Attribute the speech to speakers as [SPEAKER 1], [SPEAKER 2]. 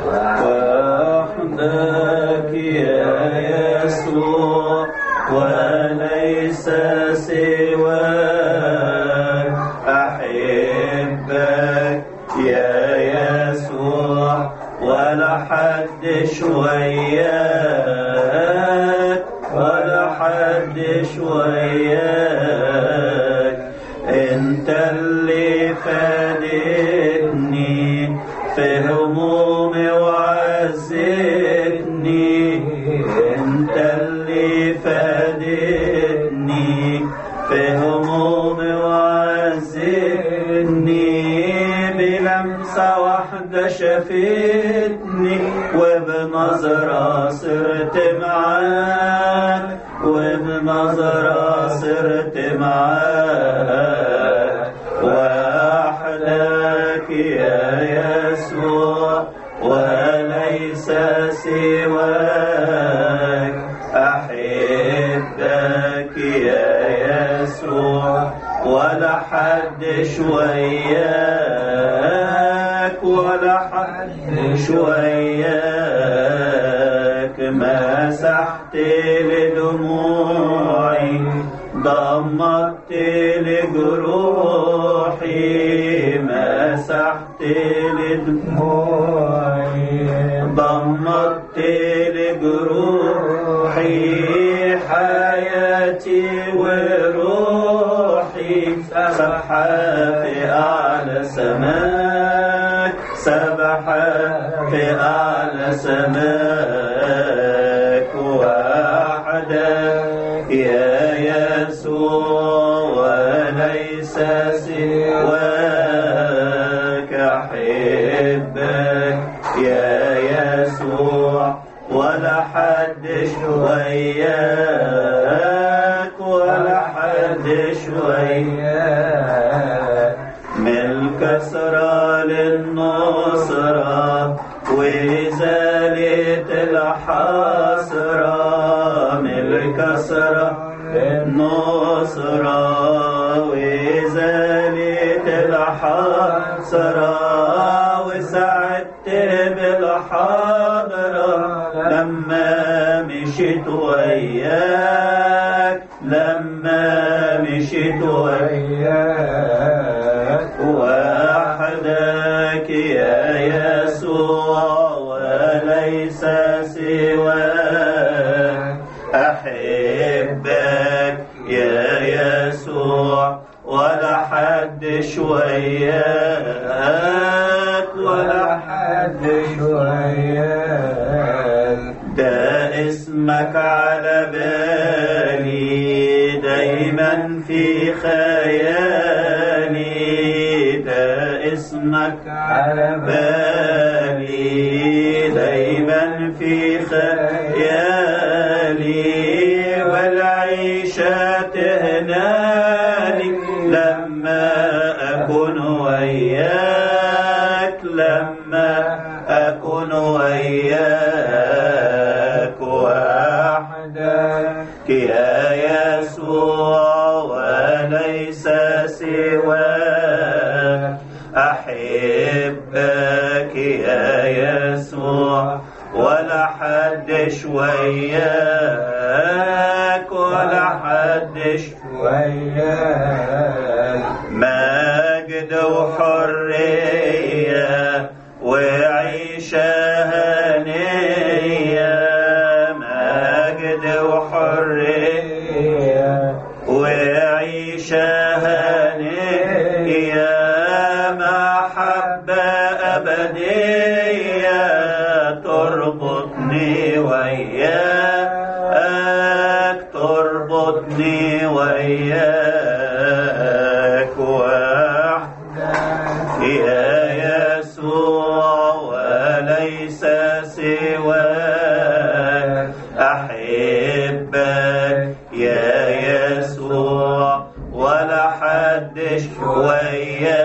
[SPEAKER 1] وحدك يا يسوع وليس سواك أحبك يا يسوع ولا حد شوياك ولا حد شوياك انت اللي فادتني في همومي وعزتني انت اللي فادتني في همومي وعزتني بلمسة واحدة شافتني وبنظرة صرت معاك وبنظرة صرت معاك وحدك يا يسوع وليس سواك أحبك يا يسوع ولا حد شوياك ولا حد شوياك مسحت لدموعي ضمت لجروحي مسحت لدموعي ضمت لجروحي حياتي وروحي سبحة في أعلى سماك سبحة في أعلى سماك وحدك يا يسوع وليس سواك أحبك يا يسوع ولا حد شوياك ولا حد شوياك من الكسرة للنصرة وإزالة الحسرة من الكسرة للنصرة وإزالة الحسرة وسعدت بالحاضرة لما مشيت وياك لما مشيت وياك وحدك يا يسوع وليس سواك أحبك يا يسوع ولا حد شوياك ولا حد شوياك ده اسمك على بالي دايما في خيالي ده اسمك على بالي دايما في خيالي والعيشة تهنالي لما أكون وياك لما أكون وياك وحدك يا يسوع وليس سواك أحبك يا يسوع ولا حد شوياك ولا حد شوياك مجد وحرية وعيشة هنية مجد وحرية وعيشة هنية محبة أبدية تربطني وياك تربطني وياك وحدك يا يسوع وليس سواك أحبك يا يسوع ولا حد وياك